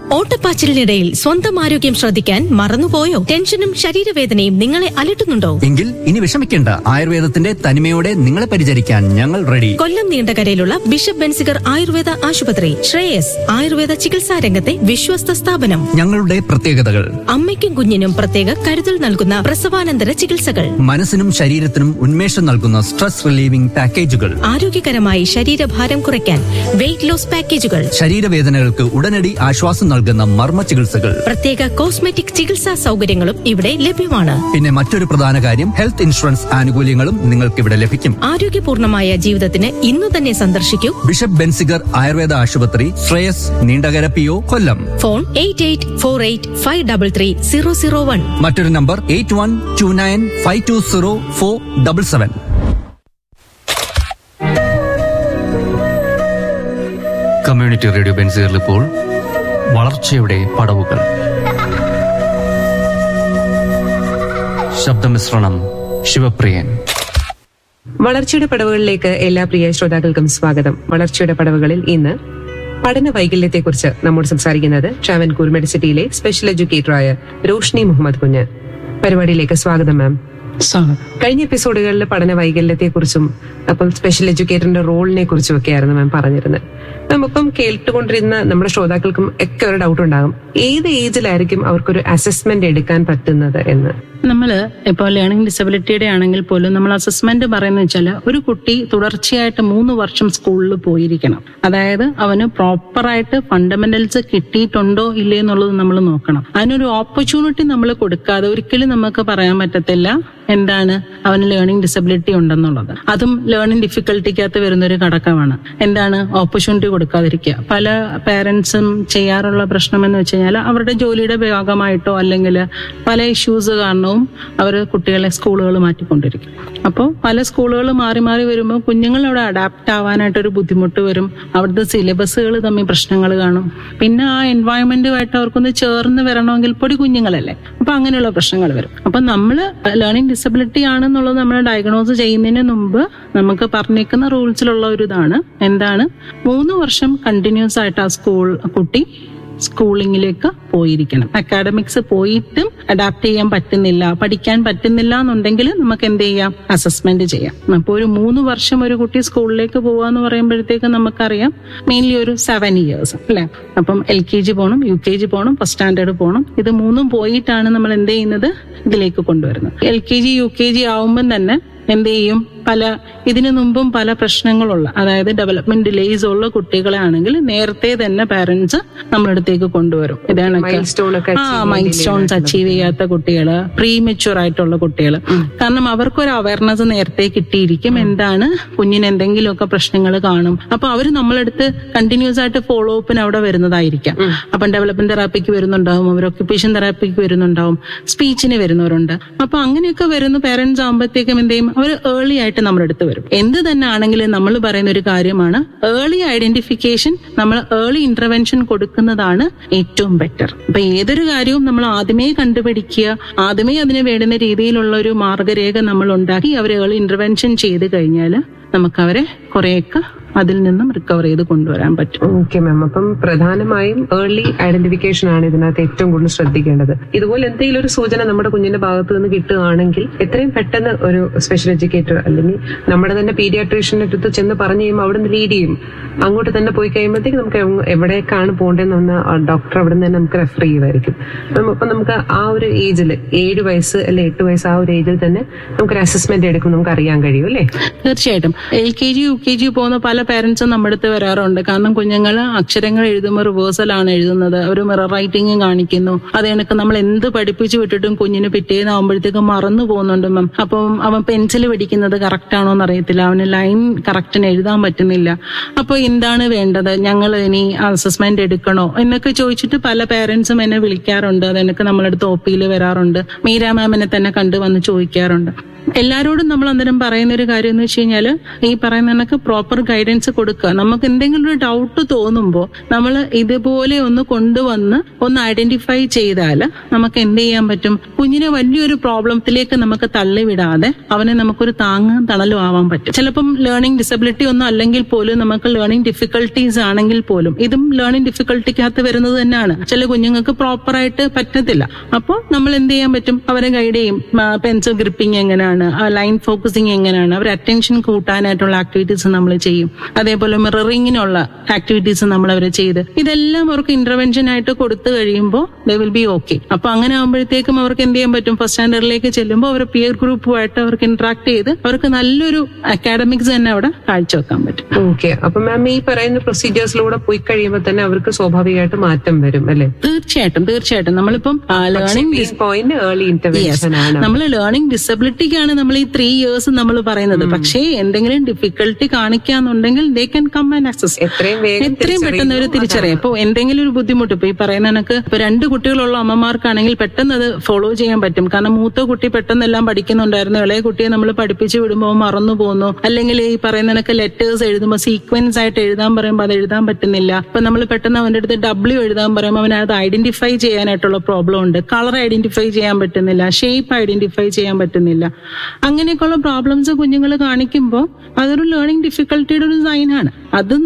ഓട്ടപ്പാച്ചിലിനിടയിൽ സ്വന്തം ആരോഗ്യം ശ്രദ്ധിക്കാൻ മറന്നുപോയോ ടെൻഷനും ശരീരവേദനയും നിങ്ങളെ അലട്ടുന്നുണ്ടോ എങ്കിൽ ഇനി വിഷമിക്കേണ്ട ആയുർവേദത്തിന്റെ തനിമയോടെ നിങ്ങളെ പരിചരിക്കാൻ ഞങ്ങൾ റെഡി കൊല്ലം നീണ്ടകരയിലുള്ള ബിഷപ്പ് ബെൻസിഗർ ആയുർവേദ ആശുപത്രി ശ്രേയസ് ആയുർവേദ ചികിത്സാ രംഗത്തെ വിശ്വസ്ത സ്ഥാപനം ഞങ്ങളുടെ പ്രത്യേകതകൾ അമ്മയ്ക്കും കുഞ്ഞിനും പ്രത്യേക കരുതൽ നൽകുന്ന പ്രസവാനന്തര ചികിത്സകൾ മനസ്സിനും ശരീരത്തിനും ഉന്മേഷം നൽകുന്ന സ്ട്രെസ് റിലീവിംഗ് പാക്കേജുകൾ ആരോഗ്യകരമായി ശരീരഭാരം കുറയ്ക്കാൻ വെയിറ്റ് ലോസ് പാക്കേജുകൾ ശരീരവേദനകൾക്ക് ഉടനടി ആശ്വാസം നൽകുന്ന മർമ്മ ചികിത്സകൾ പ്രത്യേക കോസ്മെറ്റിക് ചികിത്സാ സൗകര്യങ്ങളും ഇവിടെ ലഭ്യമാണ് പിന്നെ മറ്റൊരു പ്രധാന കാര്യം ഹെൽത്ത് ഇൻഷുറൻസ് ആനുകൂല്യങ്ങളും നിങ്ങൾക്ക് ഇവിടെ ലഭിക്കും ആരോഗ്യപൂർണമായ ജീവിതത്തിന് ഇന്നു തന്നെ സന്ദർശിക്കൂ ബിഷപ്പ് ബെൻസിഗർ ആയുർവേദ ആശുപത്രി Sreyas Neendakara P O Kollam phone eight eight four eight five double three zero zero one മറ്റൊരു number eight one two nine five two zero four double seven community radio ബെൻസുകളിൽ ഇപ്പോൾ വളർച്ചയുടെ പടവുകൾ ശബ്ദമിശ്രണം ശിവപ്രിയൻ വളർച്ചയുടെ പടവുകളിലേക്ക് എല്ലാ പ്രിയ ശ്രോതാക്കൾക്കും സ്വാഗതം വളർച്ചയുടെ പടവുകളിൽ ഇന്ന് പഠന വൈകല്യത്തെക്കുറിച്ച് നമ്മോട് സംസാരിക്കുന്നത് ട്രാവൻകൂർ മെഡിസിറ്റിയിലെ സ്പെഷ്യൽ എഡ്യൂക്കേറ്ററായ റോഷ്നി മുഹമ്മദ് കുഞ്ഞ് പരിപാടിയിലേക്ക് സ്വാഗതം മാം കഴിഞ്ഞ എപ്പിസോഡുകളിൽ പഠന വൈകല്യത്തെക്കുറിച്ചും അപ്പം സ്പെഷ്യൽ എഡ്യൂക്കേറ്ററിന്റെ റോളിനെ കുറിച്ചും ഒക്കെയായിരുന്നു മാം പറഞ്ഞിരുന്നത് മാം ഇപ്പം കേട്ടുകൊണ്ടിരുന്ന നമ്മുടെ ശ്രോതാക്കൾക്കും ഒക്കെ ഒരു ഡൗട്ട് ഉണ്ടാകും ഏത് ഏജിലായിരിക്കും അവർക്കൊരു അസസ്മെന്റ് എടുക്കാൻ പറ്റുന്നത് എന്ന് നമ്മൾ ഇപ്പോൾ ലേണിംഗ് ഡിസബിലിറ്റിയുടെ ആണെങ്കിൽ പോലും നമ്മൾ അസസ്മെന്റ് പറയുന്നത് വെച്ചാൽ ഒരു കുട്ടി തുടർച്ചയായിട്ട് മൂന്ന് വർഷം സ്കൂളിൽ പോയിരിക്കണം അതായത് അവന് പ്രോപ്പറായിട്ട് ഫണ്ടമെന്റൽസ് കിട്ടിയിട്ടുണ്ടോ ഇല്ലേ എന്നുള്ളത് നമ്മൾ നോക്കണം അതിനൊരു ഓപ്പർച്യൂണിറ്റി നമ്മൾ കൊടുക്കാതെ ഒരിക്കലും നമുക്ക് പറയാൻ പറ്റത്തില്ല എന്താണ് അവന് ലേണിംഗ് ഡിസബിലിറ്റി ഉണ്ടെന്നുള്ളത് അതും ലേണിംഗ് ഡിഫിക്കൽട്ടിക്കകത്ത് വരുന്ന ഒരു ഘടകമാണ് എന്താണ് ഓപ്പർച്യൂണിറ്റി കൊടുക്കാതിരിക്കുക പല പേരൻസും ചെയ്യാറുള്ള പ്രശ്നം എന്ന് വെച്ച് കഴിഞ്ഞാൽ അവരുടെ ജോലിയുടെ ഭാഗമായിട്ടോ അല്ലെങ്കിൽ പല ഇഷ്യൂസ് കാരണവും അവർ കുട്ടികളെ സ്കൂളുകൾ മാറ്റിക്കൊണ്ടിരിക്കും അപ്പോൾ പല സ്കൂളുകൾ മാറി മാറി വരുമ്പോൾ കുഞ്ഞുങ്ങൾ അവിടെ അഡാപ്റ്റ് ആവാനായിട്ട് ഒരു ബുദ്ധിമുട്ട് വരും അവിടുത്തെ സിലബസുകൾ തമ്മിൽ പ്രശ്നങ്ങൾ കാണും പിന്നെ ആ എൻവയോൺമെന്റുമായിട്ട് അവർക്കൊന്ന് ചേർന്ന് വരണമെങ്കിൽ പൊടി കുഞ്ഞുങ്ങളല്ലേ അപ്പൊ അങ്ങനെയുള്ള പ്രശ്നങ്ങൾ വരും അപ്പൊ നമ്മൾ ലേണിംഗ് ഡിസബിലിറ്റി ആണെന്നുള്ളത് നമ്മൾ ഡയഗ്നോസ് ചെയ്യുന്നതിന് മുമ്പ് നമുക്ക് പറഞ്ഞേക്കുന്ന റൂൾസിലുള്ള ഒരു ഇതാണ് എന്താണ് മൂന്ന് വർഷം കണ്ടിന്യൂസ് ആയിട്ട് ആ സ്കൂൾ കുട്ടി സ്കൂളിങ്ങിലേക്ക് പോയിരിക്കണം അക്കാഡമിക്സ് പോയിട്ടും അഡാപ്റ്റ് ചെയ്യാൻ പറ്റുന്നില്ല പഠിക്കാൻ പറ്റുന്നില്ല എന്നുണ്ടെങ്കിൽ നമുക്ക് എന്ത് ചെയ്യാം അസസ്മെന്റ് ചെയ്യാം അപ്പോൾ ഒരു മൂന്ന് വർഷം ഒരു കുട്ടി സ്കൂളിലേക്ക് പോവാന്ന് പറയുമ്പോഴത്തേക്ക് നമുക്കറിയാം മെയിൻലി ഒരു സെവൻ ഇയേഴ്സ് അല്ലെ അപ്പം എൽ കെ ജി പോകണം യു കെ ജി പോകണം ഫസ്റ്റ് സ്റ്റാൻഡേർഡ് പോകണം ഇത് മൂന്നും പോയിട്ടാണ് നമ്മൾ എന്ത് ചെയ്യുന്നത് ഇതിലേക്ക് കൊണ്ടുവരുന്നത് L K G U K G ആവുമ്പം തന്നെ എന്ത് ചെയ്യും പല ഇതിനു മുമ്പും പല പ്രശ്നങ്ങളുള്ള അതായത് ഡെവലപ്മെന്റ് ഡിലേസ് ഉള്ള കുട്ടികളെ ആണെങ്കിൽ നേരത്തെ തന്നെ പാരന്റ്സ് നമ്മളടുത്തേക്ക് കൊണ്ടുവരും ഇതാണ് Milestone ഒക്കെ ആ മൈൽ സ്റ്റോൺസ് അച്ചീവ് ചെയ്യാത്ത കുട്ടികള് പ്രീ മെച്ചുവർ ആയിട്ടുള്ള കുട്ടികൾ കാരണം അവർക്കൊരു അവയർനെസ് നേരത്തെ കിട്ടിയിരിക്കും എന്താണ് കുഞ്ഞിന് എന്തെങ്കിലുമൊക്കെ പ്രശ്നങ്ങൾ കാണും അപ്പൊ അവർ നമ്മളടുത്ത് കണ്ടിന്യൂസ് ആയിട്ട് ഫോളോ അപ്പിന് അവിടെ വരുന്നതായിരിക്കാം അപ്പം ഡെവലപ്മെന്റ് തെറാപ്പിക്ക് വരുന്നുണ്ടാവും അവർ ഒക്യുപ്പേഷൻ തെറാപ്പിക്ക് വരുന്നുണ്ടാവും സ്പീച്ചിന് വരുന്നവരുണ്ട് അപ്പൊ അങ്ങനെയൊക്കെ വരുന്ന പേരന്റ്സ് ആകുമ്പോഴത്തേക്കും എന്ത് ചെയ്യും അവർ ഏർലി ആയിട്ട് നമ്മുടെ അടുത്ത് വരും എന്ത് തന്നെ ആണെങ്കിലും നമ്മൾ പറയുന്ന ഒരു കാര്യമാണ് ഏർലി ഐഡന്റിഫിക്കേഷൻ നമ്മൾ ഏർലി ഇന്റർവെൻഷൻ കൊടുക്കുന്നതാണ് ഏറ്റവും ബെറ്റർ അപ്പൊ ഏതൊരു കാര്യവും നമ്മൾ ആദ്യമേ കണ്ടുപിടിക്കുക ആദ്യമേ അതിന് വേണ്ടുന്ന രീതിയിലുള്ള ഒരു മാർഗരേഖ നമ്മൾ ഉണ്ടാക്കി അവരെ ഏർലി ഇന്റർവെൻഷൻ ചെയ്ത് കഴിഞ്ഞാൽ നമുക്ക് അവരെ കുറെയൊക്കെ അതിൽ നിന്നും റിക്കവർ ചെയ്ത് കൊണ്ടുവരാൻ പറ്റും ഓക്കെ മാം അപ്പം പ്രധാനമായും ഏർലി ഐഡന്റിഫിക്കേഷൻ ആണ് ഇതിനകത്ത് ഏറ്റവും കൂടുതൽ ശ്രദ്ധിക്കേണ്ടത് ഇതുപോലെ എന്തെങ്കിലും ഒരു സൂചന നമ്മുടെ കുഞ്ഞിന്റെ ഭാഗത്ത് നിന്ന് കിട്ടുകയാണെങ്കിൽ എത്രയും പെട്ടെന്ന് ഒരു സ്പെഷ്യൽ എഡ്യൂക്കേറ്റർ അല്ലെങ്കിൽ നമ്മുടെ തന്നെ പീഡിയാട്രീഷ്യന്റെ അടുത്ത് ചെന്ന് പറഞ്ഞു കഴിയുമ്പോൾ അവിടെ നിന്ന് ലീഡ് ചെയ്യും അങ്ങോട്ട് തന്നെ പോയി കഴിയുമ്പോഴത്തേക്ക് നമുക്ക് എവ്- എവിടേക്കാണ് പോകേണ്ടതെന്ന് ഡോക്ടർ അവിടെ നിന്ന് തന്നെ നമുക്ക് റെഫർ ചെയ്യുമായിരിക്കും അപ്പം അപ്പൊ നമുക്ക് ആ ഒരു ഏജിൽ ഏഴ് വയസ്സ് അല്ലെ എട്ട് വയസ്സ് ആ ഒരു ഏജിൽ തന്നെ നമുക്കൊരു അസസ്മെന്റ് എടുക്കും നമുക്ക് അറിയാൻ കഴിയും അല്ലേ തീർച്ചയായിട്ടും L K G U K G പോകുന്ന പല പേരൻസും നമ്മുടെ അടുത്ത് വരാറുണ്ട് കാരണം കുഞ്ഞുങ്ങൾ അക്ഷരങ്ങൾ എഴുതുമ്പോൾ റിവേഴ്സലാണ് എഴുതുന്നത് ഒരു മിറർ റൈറ്റിംഗും കാണിക്കുന്നു അത് കണക്ക് നമ്മൾ എന്ത് പഠിപ്പിച്ചു വിട്ടിട്ടും കുഞ്ഞിന് പിറ്റേന്നാകുമ്പോഴത്തേക്കും മറന്നു പോകുന്നുണ്ട് മാം അപ്പം അവൻ പെൻസിൽ പിടിക്കുന്നത് കറക്റ്റ് ആണോ എന്ന് അറിയത്തില്ല അവന് ലൈൻ കറക്റ്റിന് എഴുതാൻ പറ്റുന്നില്ല അപ്പൊ എന്താണ് വേണ്ടത് ഞങ്ങൾ ഇനി അസസ്മെന്റ് എടുക്കണോ എന്നൊക്കെ ചോദിച്ചിട്ട് പല പേരൻസും എന്നെ വിളിക്കാറുണ്ട് അത് എനിക്ക് നമ്മളടുത്ത് ഒ പിയിൽ വരാറുണ്ട് മീര മാമിനെ തന്നെ കണ്ടു വന്ന് ചോദിക്കാറുണ്ട് എല്ലാരോടും നമ്മൾ അന്നേരം പറയുന്ന ഒരു കാര്യം എന്ന് വെച്ച് കഴിഞ്ഞാൽ ഈ പറയുന്ന കണക്ക് പ്രോപ്പർ ഗൈഡൻസ് കൊടുക്കുക നമുക്ക് എന്തെങ്കിലും ഒരു ഡൗട്ട് തോന്നുമ്പോൾ നമ്മൾ ഇതുപോലെ ഒന്ന് കൊണ്ടുവന്ന് ഒന്ന് ഐഡന്റിഫൈ ചെയ്താൽ നമുക്ക് എന്ത് ചെയ്യാൻ പറ്റും കുഞ്ഞിനെ വലിയൊരു പ്രോബ്ലത്തിലേക്ക് നമുക്ക് തള്ളിവിടാതെ അവനെ നമുക്കൊരു താങ്ങും തണലും ആവാൻ പറ്റും ചിലപ്പം ലേണിംഗ് ഡിസബിലിറ്റി ഒന്നും അല്ലെങ്കിൽ പോലും നമുക്ക് ലേണിംഗ് ഡിഫിക്കൽട്ടീസ് ആണെങ്കിൽ പോലും ഇതും ലേണിംഗ് ഡിഫിക്കൽട്ടിക്കകത്ത് വരുന്നത് തന്നെയാണ് ചില കുഞ്ഞുങ്ങൾക്ക് പ്രോപ്പറായിട്ട് പറ്റത്തില്ല അപ്പോൾ നമ്മൾ എന്ത് ചെയ്യാൻ പറ്റും അവരെ ഗൈഡ് ചെയ്യും പെൻസിൽ ഗ്രിപ്പിംഗ് എങ്ങനെയാണ് ലൈൻ ഫോക്കസിങ് എങ്ങനെയാണ് അവർ അറ്റൻഷൻ കൂട്ടാനായിട്ടുള്ള ആക്ടിവിറ്റീസ് നമ്മൾ ചെയ്യും അതേപോലെ മിററിങ്ങിനുള്ള ആക്ടിവിറ്റീസ് നമ്മൾ അവരെ ചെയ്ത് ഇതെല്ലാം അവർക്ക് ഇന്റർവെൻഷൻ ആയിട്ട് കൊടുത്തു കഴിയുമ്പോൾ ദേ വിൽ ബി ഓക്കെ അപ്പൊ അങ്ങനെ ആകുമ്പോഴത്തേക്കും അവർക്ക് എന്ത് ചെയ്യാൻ പറ്റും ഫസ്റ്റ് സ്റ്റാൻഡേർഡിലേക്ക് ചെല്ലുമ്പോൾ അവർ പിയർ ഗ്രൂപ്പുമായിട്ട് അവർക്ക് ഇന്ററാക്ട് ചെയ്ത് അവർക്ക് നല്ലൊരു അക്കാഡമിക്സ് തന്നെ അവിടെ കാഴ്ചവെക്കാൻ പറ്റും ഓക്കെ അപ്പൊ മാം ഈ പറയുന്ന പ്രൊസീജിയേഴ്സിലൂടെ പോയി കഴിയുമ്പോൾ തന്നെ അവർക്ക് സ്വാഭാവികമായിട്ട് മാറ്റം വരും അല്ലെ തീർച്ചയായിട്ടും തീർച്ചയായിട്ടും നമ്മളിപ്പം learning main point early intervention ആണ് നമ്മൾ ലേണിംഗ് ഡിസബിലിറ്റിക്കാണ് നമ്മൾ ഈ ത്രീ ഇയേഴ്സ് നമ്മൾ പറയുന്നത് പക്ഷേ എന്തെങ്കിലും ഡിഫിക്കൽട്ടി കാണിക്കാന്നുണ്ടെങ്കിൽ they can come and access എത്രയും വേഗം എത്രയും പെട്ടെന്ന് ഒരു തിരിച്ചറിയാം ഇപ്പൊ എന്തെങ്കിലും ഒരു ബുദ്ധിമുട്ട് ഇപ്പൊ ഈ പറയുന്ന കണക്ക് ഇപ്പൊ രണ്ട് കുട്ടികളുള്ള അമ്മമാർക്കാണെങ്കിൽ പെട്ടെന്ന് അത് ഫോളോ ചെയ്യാൻ പറ്റും കാരണം മൂത്ത കുട്ടി പെട്ടെന്ന് എല്ലാം പഠിക്കുന്നുണ്ടായിരുന്നു ഇളയ കുട്ടിയെ നമ്മൾ പഠിപ്പിച്ച് വിടുമ്പോൾ മറന്നു പോകുന്നു അല്ലെങ്കിൽ ഈ പറയുന്ന കണക്ക് ലെറ്റേഴ്സ് എഴുതുമ്പോൾ സീക്വൻസ് ആയിട്ട് എഴുതാൻ പറയുമ്പോൾ അത് എഴുതാൻ പറ്റുന്നില്ല ഇപ്പൊ നമ്മൾ പെട്ടെന്ന് അവന്റെ അടുത്ത് ഡബ്ല്യു എഴുതാൻ പറയുമ്പോൾ അവന് അത് ഐഡന്റിഫൈ ചെയ്യാനായിട്ടുള്ള പ്രോബ്ലം ഉണ്ട് കളർ ഐഡന്റിഫൈ ചെയ്യാൻ പറ്റുന്നില്ല ഷേപ്പ് ഐഡന്റിഫൈ ചെയ്യാൻ പറ്റുന്നില്ല അങ്ങനെയൊക്കെയുള്ള പ്രോബ്ലംസ് കുഞ്ഞുങ്ങൾ കാണിക്കുമ്പോൾ അതൊരു ലേണിംഗ് ഡിഫിക്കൽട്ടിയുടെ ഒരു സൈനാണ് അത്